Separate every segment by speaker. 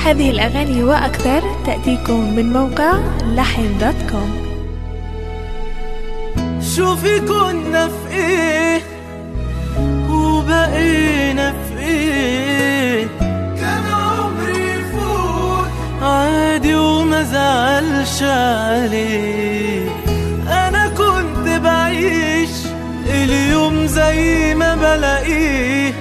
Speaker 1: هذه الأغاني وأكثر تأتيكم من موقع لحن دوت كوم
Speaker 2: شوفي كنا في ايه وبقينا في ايه كان عمري يفوت عادي وما زعلش عليه انا كنت بعيش اليوم زي ما بلاقيه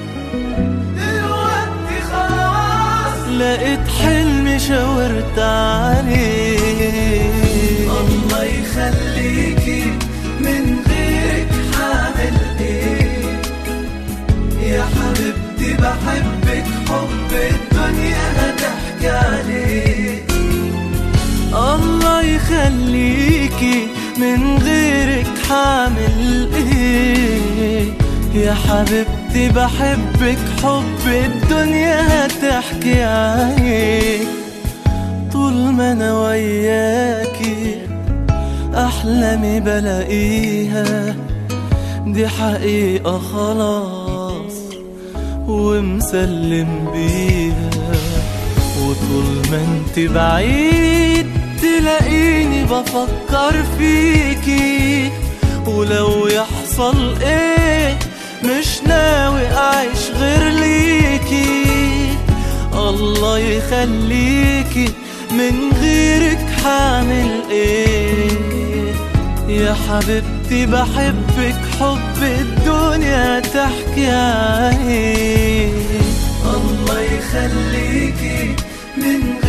Speaker 2: دلوقتي خلاص لقيت حلمي شاورت عليه الله يخليكي من غيرك حامل ايه يا حبيبتي بحبك حب الدنيا هتحكي عليه الله يخليكي من غيرك حامل ايه يا حبيبتي بحبك حب الدنيا هتحكي عليه طول ما انا وياكي احلامي بلاقيها دي حقيقة خلاص ومسلم بيها وطول ما انت بعيد تلاقيني بفكر فيكي ولو يحصل ايه مش ناوي اعيش غير ليكي الله يخليكي من غيرك حامل ايه يا حبيبتي بحبك حب الدنيا تحكي عليه الله يخليكي من